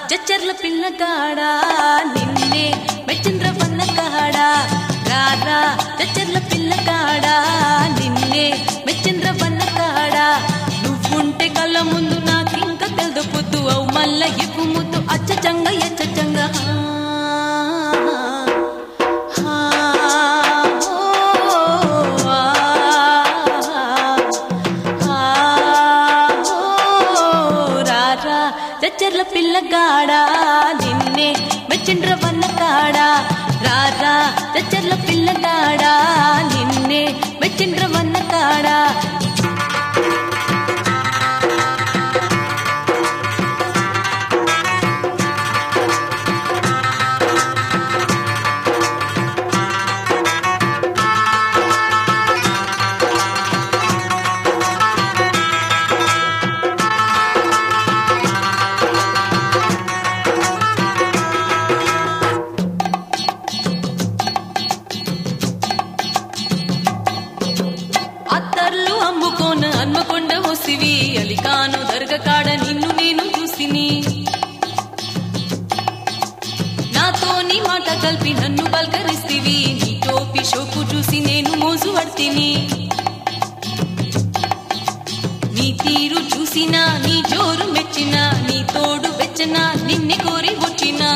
చచ్చర్ల పిల్లగాడా నిన్నే మెచ్చింద్ర వన్న కాడా రారా చచ్చర్ల పిల్లగాడా నిన్నే మెచ్చింద్ర వన్న కాడా నువ్వుంటే కళ్ళ ముందు నాకింక తెల్దు పొద్దు అవు మల్ల ఇవ్వు ముద్దు అచ్చచంగ ఎచ్చచంగ ఆ, ఓ, ఆ, రారా చచ్చర్ల పిల్లగాడా నిన్నే మెచ్చిండ్ర వన్న కాడా రారా చచ్చర్ల పిల్లగాడా నిన్నే మెచ్చిండ్ర వన్న కాడా అత్తర్లు అమ్ముకోన అన్మకొండ వసివి అలికాను దర్గకాడ నిన్ను నేను చూసిని నాతో నీ మాట కలిపి నన్ను పలకరిస్తివి నీ టోపి షోకు చూసి నేను మోజు పడితిని నీ తీరు చూసినా నీ జోరు మెచ్చినా నీ తోడు వెచ్చనా నిన్ను కోరి వచ్చినా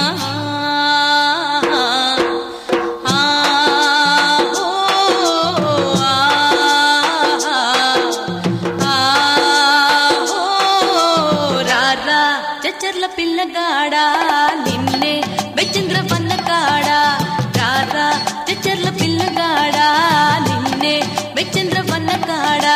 ఆ, ఓ, ఆ, ఆ, ఓ, రారా చచ్చర్ల పిల్లగాడా నిన్నే బెచ్చంద్ర వన్న కాడా రారా చచ్చర్ల పిల్లగాడా నిన్నే బెచ్చంద్ర వన్న కాడా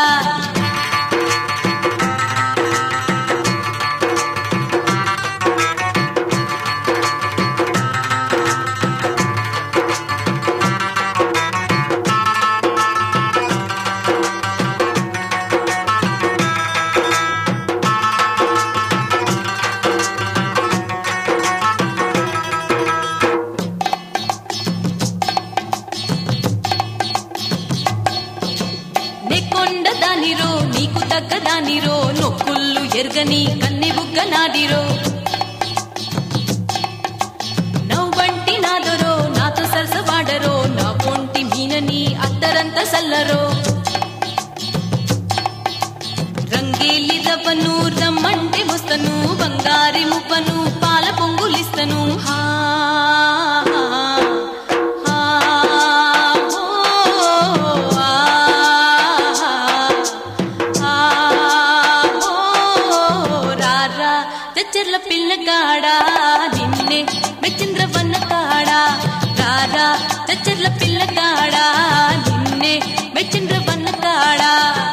నెక్కొండ దానిరో నీకు తగ్గ దానిరో నొక్కుళ్ళు ఎరగని కన్నె బుగ్గ నాడిరో నవ్వంటి నాదరో నాతో సరసవాడరో నా పొంటి మీనని అద్దరంత సల్లరో రంగేలి రవ్వను రమ్మంటే వస్తను బంగారి మువ్వను పాల పొంగులిస్తను హా హా, ఓ, ఆ, ఆ, ఓ, రారా చచ్చర్ల పిల్లగాడా నిన్నే మెచ్చింద్ర వన్న కాడా రారా చచ్చర్ల పిల్లగాడా నిన్నే మెచ్చింద్ర వన్న కాడా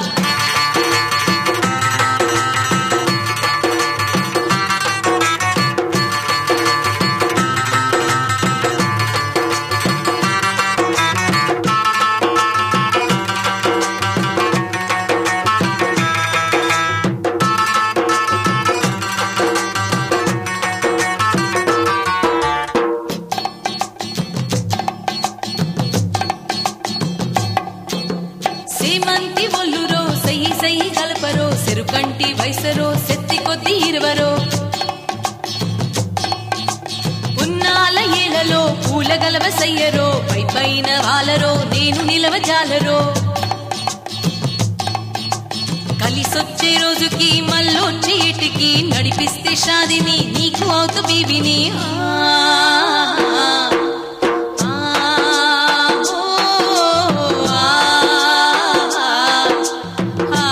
సేమంతి ఒల్లురో సయ్యి సయ్యి కలపరో సెరుకంటి వయసరో సెత్తి కొద్ది ఇరువరో ఉన్నాల ఏలలో పూల గలవ సయ్యరో పై పైన వాలరో నేను నిలవ జాలరో కలిసొచ్చే రోజుకి మళ్ళొచ్చే ఇటికి నడిపిస్తే షాదిని నీకు అవుతు బీబిని ఆ, ఆ, ఓ, ఆ, ఆ,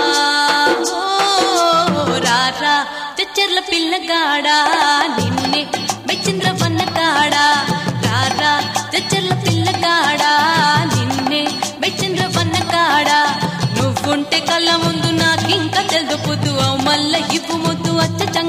ఓ, రారా చచ్చర్ల పిల్లగాడా నిన్నే మెచ్చింద్ర వన్న కాడా రారా చచ్చర్ల పిల్లగాడా నిన్నే మెచ్చింద్ర వన్న కాడా నువ్వుంటే కళ్ళ ముందు నాకింక తెలుదు పొద్దు అవు మల్ల ఇవ్వు ముద్దు అచ్చ